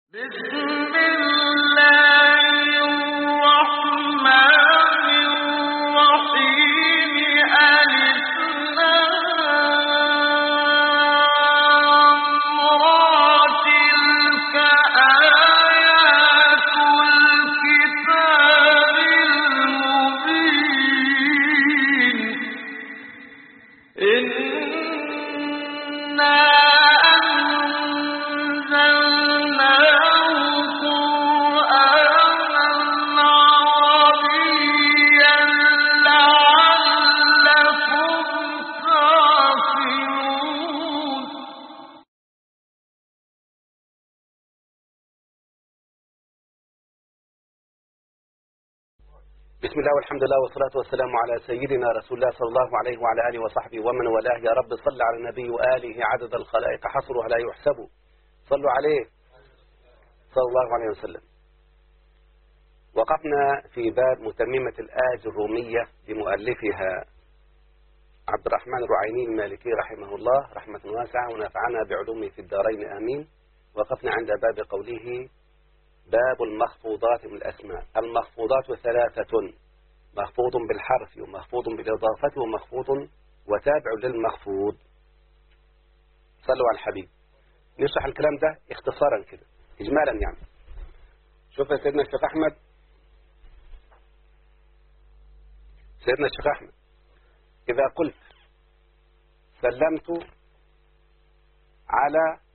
بسم الله الرحمن الرحيم ألف لام را تلك آيات الكتاب المبين إنا أنزلناه قرآنا عربيا لعلكم تعقلون بسم الله والحمد لله والصلاة والسلام على سيدنا رسول الله صلى الله عليه وعلى آله وصحبه ومن والاه يا رب صل على النبي وآله عدد الخلائق حصرها لا يحسب صلوا عليه صلى الله عليه وسلم وقفنا في باب متممة الآج الرومية لمؤلفها عبد الرحمن الرعيني المالكي رحمه الله رحمة واسعة ونفعنا بعلومه في الدارين آمين وقفنا عند باب قوله باب المخفوضات من الأسماء المخفوضات ثلاثة مخفوض بالحرف ومخفوض بالإضافة ومخفوض وتابع للمخفوض صلوا على الحبيب نشرح الكلام ده اختصارا كده إجمالا يعني شوف يا سيدنا الشيخ أحمد سيدنا الشيخ أحمد إذا قلت سلمت على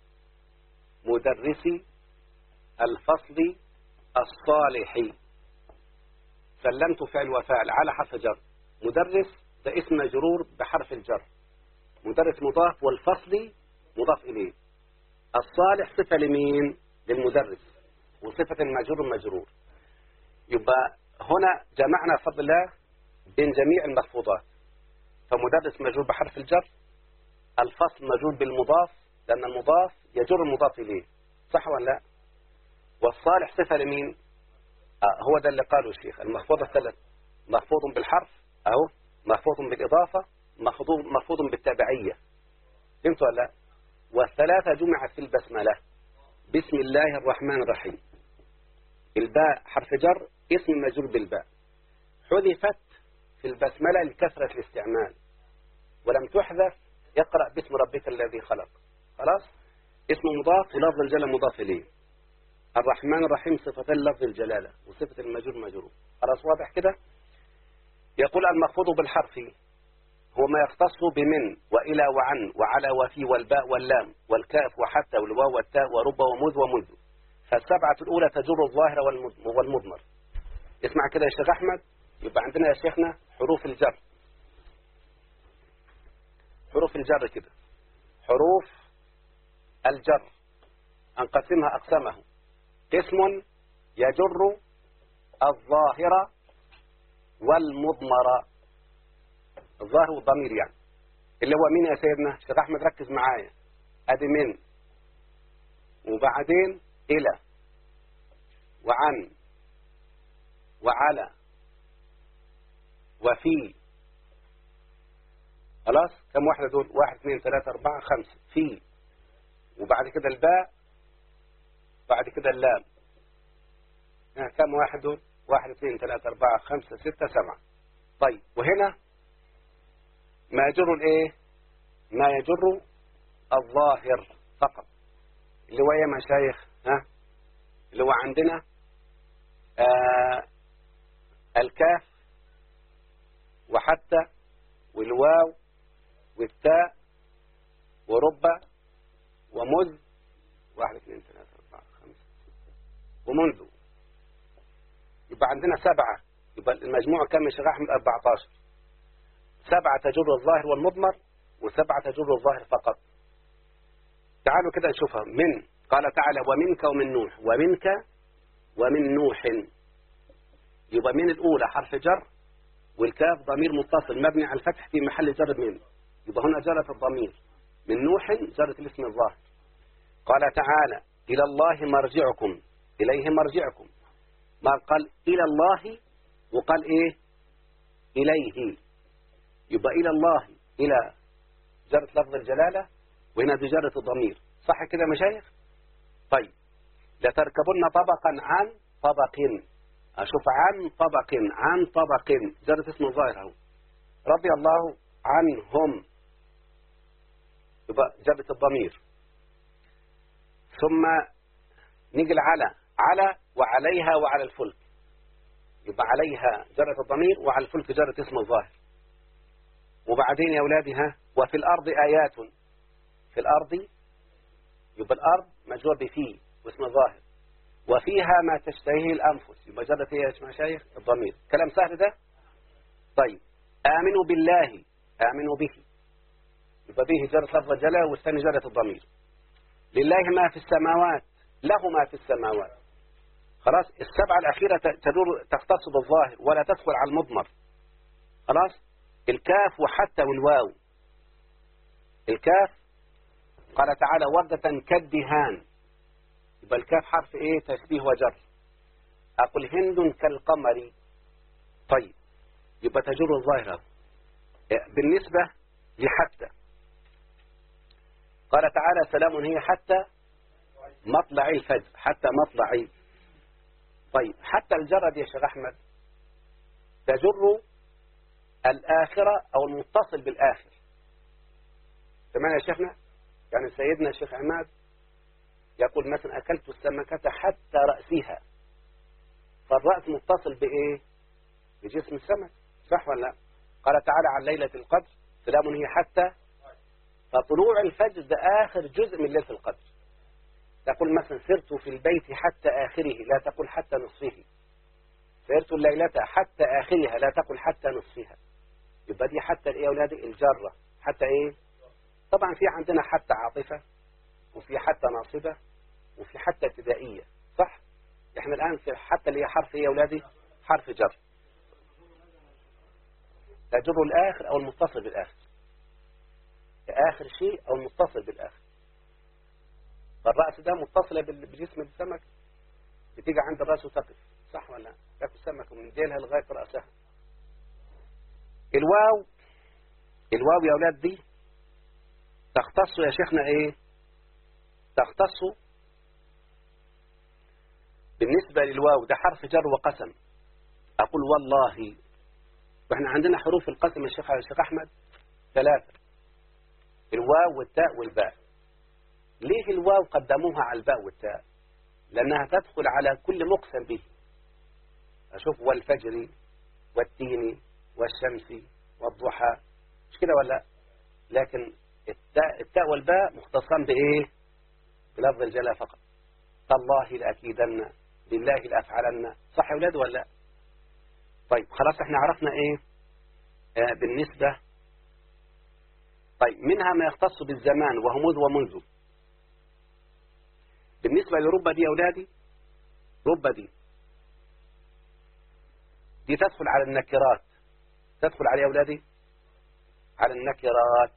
مدرسي الفصل الصالحي سلمت فعل وفاعل على حرف جر مدرس ده اسم مجرور بحرف الجر مدرس مضاف والفصل مضاف إليه الصالح صفة لمين للمدرس وصفة المجرور مجرور يبقى هنا جمعنا بفضل الله بين جميع المخفوضات فمدرس مجرور بحرف الجر الفصل مجرور بالمضاف لأن المضاف يجر المضاف إليه صح ولا لا والصالح صفة لمين آه هو ده اللي قاله الشيخ المخفوض الثلاث مخفوض بالحرف أهو مخفوض بالإضافة مخفوض, مخفوض بالتابعية فهمت ولا لا والثلاثة جمعت في البسملة بسم الله الرحمن الرحيم الباء حرف جر اسم مجرور بالباء حذفت في البسملة لكثرة الاستعمال ولم تحذف يقرأ باسم ربك الذي خلق خلاص اسم مضاف ولفظ الجلة مضاف إليه الرحمن الرحيم صفتين لفظ الجلالة وصفة المجرور مجرور خلاص واضح كده يقول المخفوض بالحرف هو ما يختص بمن وإلى وعن وعلى وفي والباء واللام والكاف وحتى والواو والتاء ورب ومذ ومنذ فالسبعة الأولى تجر الظاهر والمض- والمضمر اسمع كده يا شيخ أحمد يبقى عندنا يا شيخنا حروف الجر حروف الجر كده حروف الجر أنقسمها أقسامه قسم يجر الظاهر والمضمر الظاهر والضمير يعني اللي هو مين يا سيدنا شيخ أحمد ركز معايا أدي من وبعدين إلى وعن وعلى وفي خلاص كم واحدة دول واحد اثنين ثلاثة أربعة خمسة في وبعد كده الباء بعد كده اللام ها كم واحد دول واحد اثنين ثلاثة أربعة خمسة ستة سبعة طيب وهنا ما يجر الايه ما يجر الظاهر فقط اللي هو ايه يا مشايخ ها اللي هو عندنا آه الكاف وحتى والواو والتاء ورب ومذ واحد اثنين ثلاثة أربعة خمسة ومنذ يبقى عندنا سبعة يبقى المجموع كم يا شيخ أحمد 14 سبعة تجر الظاهر والمضمر وسبعة تجر الظاهر فقط تعالوا كده نشوفها من قال تعالى ومنك ومن نوح ومنك ومن نوح يبقى من الأولى حرف جر والكاف ضمير متصل مبني على الفتح في محل جر من يبقى هنا جرت الضمير من نوح جرت الاسم الظاهر قال تعالى إلى الله مرجعكم إليه مرجعكم ما قال إلى الله وقال إيه إليه يبقى إلى الله إلى جرت لفظ الجلالة وهنا دي جرت الضمير صح كده يا مشايخ طيب لتركبن طبقا عن طبق أشوف عن طبق عن طبق جرت اسمه ظاهر اهو رضي الله عنهم يبقى جابت الضمير ثم نيجي على على وعليها وعلى الفلك يبقى عليها جرت الضمير وعلى الفلك جرت اسم الظاهر وبعدين يا أولادي ها وفي الأرض آيات في الأرض يبقى الأرض مجرور بفيه واسم ظاهر وفيها ما تشتهيه الأنفس يبقى جرت ايه يا مشايخ الضمير كلام سهل ده طيب آمنوا بالله آمنوا به يبقى به جرت لفظ الجلال والثاني جرت الضمير لله ما في السماوات له ما في السماوات خلاص السبعة الأخيرة تدور تختص بالظاهر ولا تدخل على المضمر خلاص الكاف وحتى والواو الكاف قال تعالى وردة كالدهان يبقى الكاف حرف ايه تشبيه وجر أقول هند كالقمر طيب يبقى تجر الظاهرة بالنسبة لحتى قال تعالى سلام هي حتى مطلع الفجر حتى مطلع طيب حتى الجرد يا شيخ أحمد تجر الآخرة أو المتصل بالآخر تمام يا شيخنا يعني سيدنا الشيخ عماد يقول مثلا أكلت السمكة حتى رأسها فالرأس متصل بإيه بجسم السمك صح ولا لا قال تعالى عن ليلة القدر سلام هي حتى فطلوع الفجر ده آخر جزء من ليلة القدر تقول مثلا سرت في البيت حتى آخره لا تقول حتى نصفه سرت الليلة حتى آخرها لا تقول حتى نصفها يبقى دي حتى ايه يا اولادي الجرة حتى ايه طبعا في عندنا حتى عاطفة وفي حتى ناصبة وفي حتى ابتدائية صح احنا الآن في حتى اللي هي حرف ايه يا اولادي حرف جر تجر الآخر أو المتصل بالآخر آخر شيء أو المتصل بالآخر فالرأس ده متصلة بجسم السمك بتيجي عند الرأس وتقف صح ولا لا تاكل السمك ومن ديلها لغاية رأسها الواو الواو يا أولاد دي تختص يا شيخنا ايه تختص بالنسبة للواو ده حرف جر وقسم أقول والله واحنا عندنا حروف القسم يا شيخ الشيخ أحمد ثلاثة الواو والتاء والباء ليه الواو قدموها على الباء والتاء لأنها تدخل على كل مقسم به أشوف والفجر والتين والشمس والضحى مش كده ولا لكن التاء, التاء والباء مختصان بإيه بلفظ الجلاء فقط تالله لأكيدن لله لأفعلن صح يا ولاد ولا طيب خلاص احنا عرفنا ايه آه بالنسبة طيب منها ما يختص بالزمان وهو مذ ومنذ بالنسبة لربة دي يا أولادي ربة دي دي تدخل على النكرات تدخل على يا أولادي على النكرات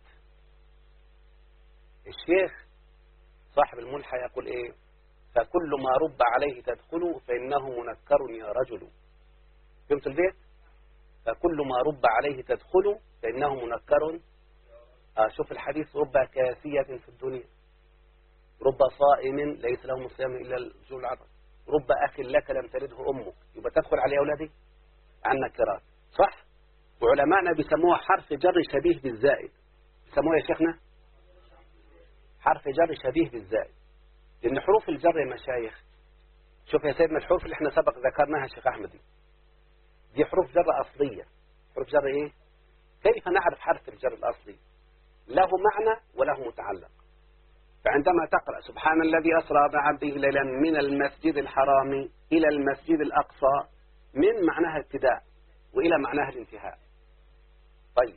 الشيخ صاحب الملحة يقول ايه فكل ما رب عليه تدخل فإنه منكر يا رجل فهمت البيت فكل ما رب عليه تدخل فإنه منكر آه شوف الحديث رب كاسية في الدنيا رب صائم ليس له صيام إلا الجوع العطر رب أخ لك لم تلده أمك يبقى تدخل عليه أولادي عن نكرات صح وعلماءنا بيسموها حرف جر شبيه بالزائد بيسموها يا شيخنا حرف جر شبيه بالزائد لأن حروف الجر يا مشايخ شوف يا سيدنا الحروف اللي احنا سبق ذكرناها الشيخ أحمدي دي حروف جر أصلية حروف جر إيه كيف نعرف حرف الجر الأصلي له معنى وله متعلق فعندما تقرأ سبحان الذي أسرى بعبده ليلا من المسجد الحرام إلى المسجد الأقصى من معناها ابتداء وإلى معناها الانتهاء طيب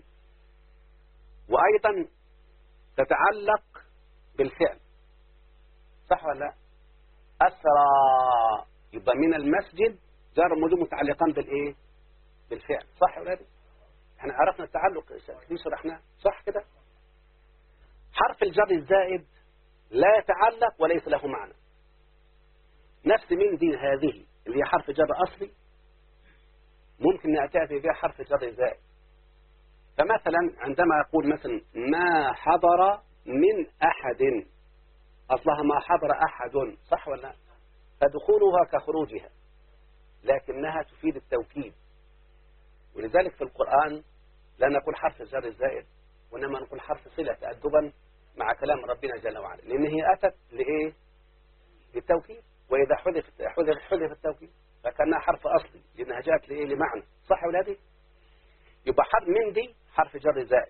وأيضا تتعلق بالفعل صح ولا لا أسرى يبقى من المسجد جار موجود متعلقان بالإيه بالفعل صح ولا لا احنا عرفنا التعلق دي شرحناه صح كده حرف الجر الزائد لا يتعلق وليس له معنى نفس من دي هذه اللي هي حرف جر أصلي ممكن نأتي بها حرف جر زائد فمثلا عندما أقول مثلا ما حضر من أحد أصلها ما حضر أحد صح ولا دخولها كخروجها لكنها تفيد التوكيد ولذلك في القرآن لا نقول حرف الجر الزائد وإنما نقول حرف صلة تأدبا مع كلام ربنا جل وعلا لأن هي أتت لإيه للتوكيد وإذا حذف حذف حذف التوكيد فكانها حرف أصلي لأنها جاءت لإيه لمعنى صح يا ولادي يبقى حرف من دي حرف جر زائد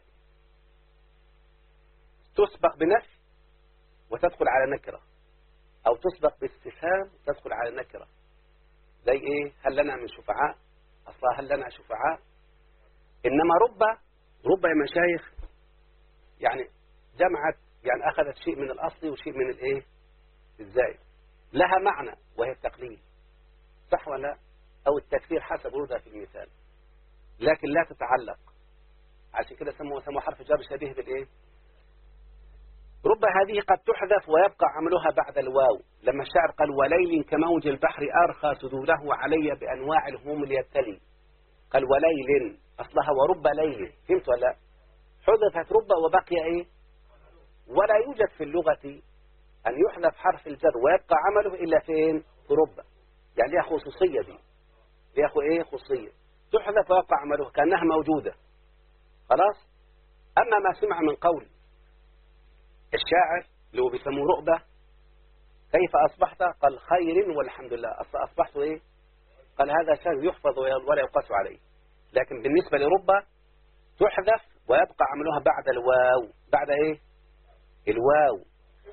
تسبق بنفي وتدخل على نكرة أو تسبق باستفهام تدخل على نكرة زي إيه هل لنا من شفعاء أصلا هل لنا شفعاء إنما رب رب يا مشايخ يعني جمعت يعني أخذت شيء من الأصل وشيء من الإيه الزائد لها معنى وهي التقليل صح ولا أو التكثير حسب وردها في المثال لكن لا تتعلق عشان كده سموه سموه حرف جر شبيه بالإيه رب هذه قد تحذف ويبقى عملها بعد الواو لما الشاعر قال وليل كموج البحر أرخى سدوله علي بأنواع الهموم ليبتلي قال وليل أصلها ورب ليل فهمت ولا حذفت رب وبقي إيه ولا يوجد في اللغة أن يحذف حرف الجر ويبقى عمله إلا فين في رب يعني ليها خصوصية دي ليها إيه خصوصية تحذف ويبقى عمله كأنها موجودة خلاص أما ما سمع من قول الشاعر اللي هو بيسموه رؤبة كيف أصبحت قال خير والحمد لله أصبحت إيه قال هذا شيء يحفظ ولا يقاس عليه لكن بالنسبة لربة تحذف ويبقى عملها بعد الواو بعد إيه الواو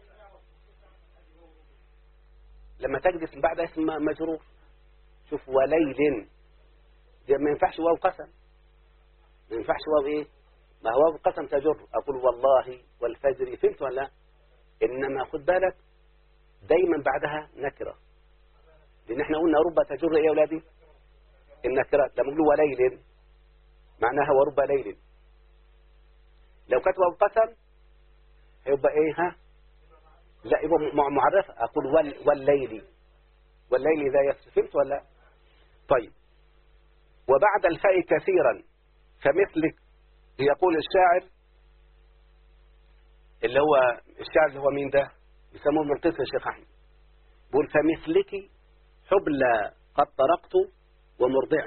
لما تجد اسم بعد اسم مجرور شوف وليل دي ما ينفعش واو قسم ما ينفعش واو ايه ما هو واو قسم تجر اقول والله والفجر فهمت ولا انما خد بالك دايما بعدها نكره لان احنا قلنا رب تجر ايه يا اولادي النكرات لما نقول وليل معناها ورب ليل لو كانت واو قسم هيبقى ايه ها لا يبقى معرفة أقول وال والليل والليل إذا يفهمت ولا طيب وبعد الفاء كثيرا فمثلك يقول الشاعر اللي هو الشاعر اللي هو مين ده بيسموه الملقيس يا شيخ أحمد بيقول فمثلك حبلى قد طرقت ومرضع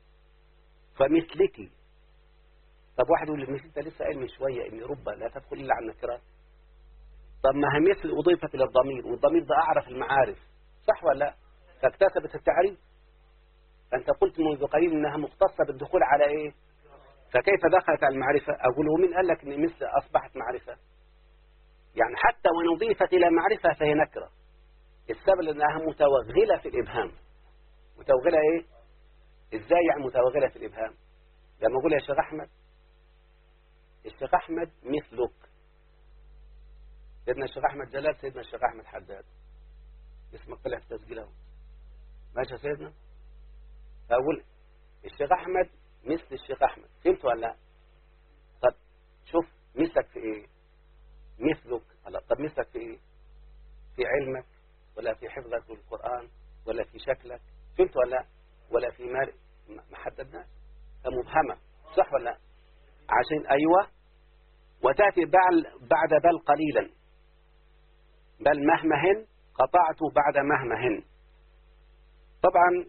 فمثلك طب واحد يقول لي مش انت لسه قايل من شويه ان رب لا تدخل الا على النكرات طب ما هي مثل أضيفت إلى الضمير والضمير ده أعرف المعارف صح ولا لا فاكتسبت التعريف أنت قلت منذ قليل إنها مختصة بالدخول على إيه فكيف دخلت على المعرفة أقول ومين قال لك إن مثل أصبحت معرفة يعني حتى وإن أضيفت إلى معرفة فهي نكرة السبب لأنها متوغلة في الإبهام متوغلة إيه إزاي يعني متوغلة في الإبهام لما أقول يا شيخ أحمد الشيخ أحمد مثلك سيدنا الشيخ أحمد جلال سيدنا الشيخ أحمد حداد اسمك طلع في تسجيله ماشي يا سيدنا أقول الشيخ أحمد مثل الشيخ أحمد فهمت ولا لا طب شوف مثلك في إيه مثلك هلا طب مثلك في إيه في علمك ولا في حفظك للقرآن ولا في شكلك فهمت ولا لا ولا في مال ما حددناش فمبهمة صح ولا لا عشان أيوة وتأتي بعد بل قليلا بل مهمهن قطعت بعد مهمهن طبعا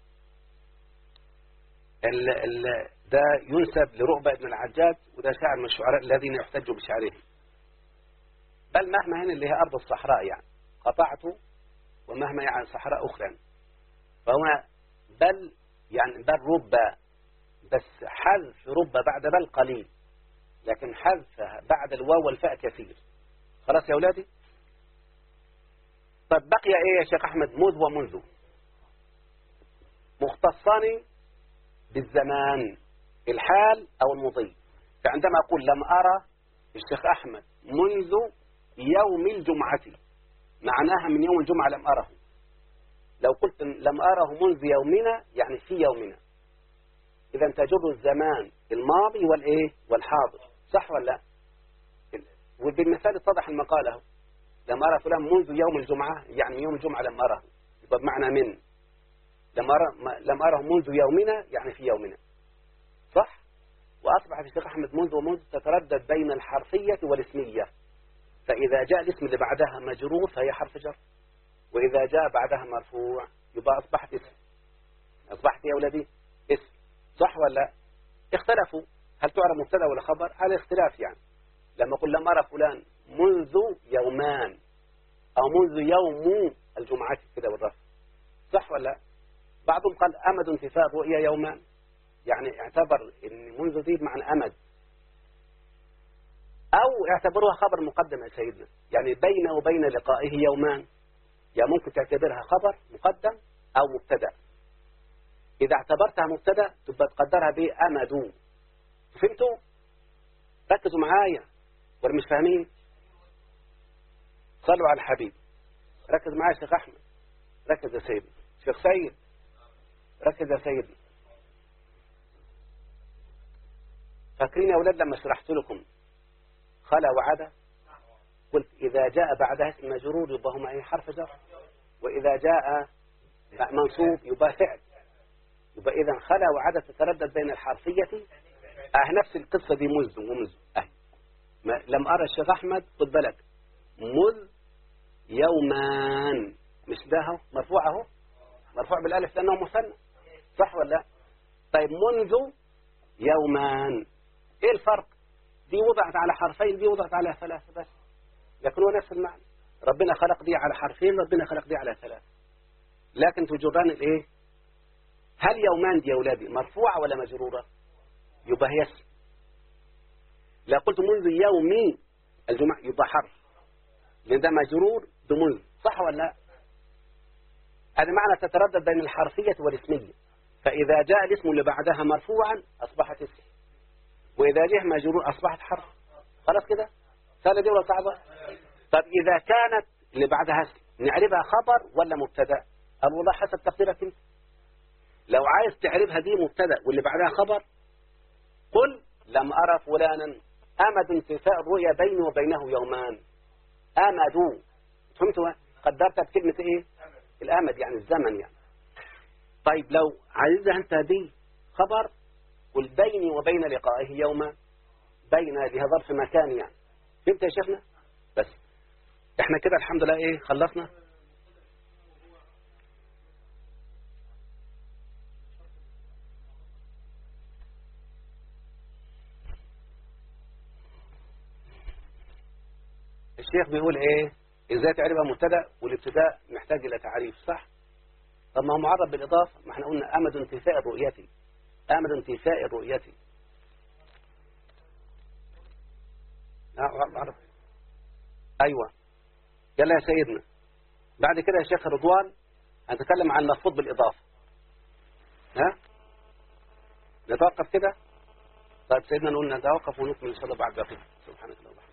ال ال ده ينسب لرؤبة بن العجاج وده شاعر من الشعراء الذين يحتج بشعرهم بل مهمهن اللي هي أرض الصحراء يعني قطعت ومهما يعني صحراء أخرى فهو بل يعني بل ربة بس حذف ربة بعد بل قليل لكن حذفها بعد الواو والفاء كثير خلاص يا أولادي طب بقي ايه يا شيخ احمد مذ ومنذ مختصان بالزمان الحال او المضي فعندما اقول لم ارى الشيخ احمد منذ يوم الجمعة معناها من يوم الجمعة لم اره لو قلت لم اره منذ يومنا يعني في يومنا اذا تجر الزمان الماضي والايه والحاضر صح ولا لا وبالمثال اتضح المقالة لم أرى فلان منذ يوم الجمعة يعني يوم الجمعة لم أره يبقى بمعنى من لم أرى لم أره منذ يومنا يعني في يومنا صح وأصبح في الشيخ أحمد منذ ومنذ تتردد بين الحرفية والاسمية فإذا جاء الاسم اللي بعدها مجرور فهي حرف جر وإذا جاء بعدها مرفوع يبقى أصبحت اسم أصبحت يا ولدي اسم صح ولا لا؟ اختلفوا هل تعرف مبتدا ولا خبر على اختلاف يعني لما أقول لم أرى فلان منذ يومان أو منذ يوم الجمعة كده والرفع صح ولا لا؟ بعضهم قال أمد انتفاء الرؤيا يومان يعني اعتبر ان منذ دي معنى أمد أو اعتبروها خبر مقدم يا سيدنا يعني بين وبين لقائه يومان يعني ممكن تعتبرها خبر مقدم أو مبتدا إذا اعتبرتها مبتدا تبقى تقدرها بأمد فهمتوا؟ ركزوا معايا ولا مش فاهمين؟ صلوا على الحبيب ركز معايا يا شيخ أحمد ركز يا سيدي شيخ سيد ركز يا سيدي فاكرين يا أولاد لما شرحت لكم خلا وعدا قلت إذا جاء بعدها اسم مجرور يبقى هما أي حرف جر وإذا جاء منصوب يبقى فعل يبقى إذا خلا وعدا تتردد بين الحرفية أه نفس القصة دي مز ومز أه ما لم أرى الشيخ أحمد خد بالك مذ يومان مش ده اهو مرفوع اهو مرفوع بالالف لانه مثنى صح ولا لا طيب منذ يومان ايه الفرق دي وضعت على حرفين دي وضعت على ثلاثة بس لكن هو نفس المعنى ربنا خلق دي على حرفين ربنا خلق دي على ثلاثة لكن تجران الايه هل يومان دي يا اولادي مرفوعة ولا مجرورة يبقى هي اسم لا قلت منذ يوم الجمعة يبقى حرف لان ده مجرور بمنذ صح ولا لا هذا معنى تتردد بين الحرفية والاسمية فإذا جاء الاسم اللي بعدها مرفوعا أصبحت اسم وإذا جه مجرور أصبحت حرف خلاص كده سهلة دي ولا صعبة طب إذا كانت اللي بعدها اسم نعرفها خبر ولا مبتدا قال والله حسب تقديرك انت لو عايز تعرفها دي مبتدا واللي بعدها خبر قل لم أرى فلانا أمد انتفاء الرؤيا بيني وبينه يومان أمد فهمتوا قدرتها بكلمة ايه الامد يعني الزمن يعني طيب لو عايزها انت دي خبر قل بيني وبين لقائه يوما بين لها ظرف مكان يعني فهمت يا شيخنا بس احنا كده الحمد لله ايه خلصنا الشيخ بيقول ايه ازاي تعرفها مبتدا والابتداء محتاج الى تعريف صح طب ما هو معرب بالاضافه ما احنا قلنا امد انتفاء الرؤية امد انتفاء الرؤية عرب. ايوه يلا يا سيدنا بعد كده يا شيخ رضوان هنتكلم عن المفروض بالاضافه ها نتوقف كده طيب سيدنا نقول نتوقف ونكمل ان شاء الله بعد دقيقه سبحانك اللهم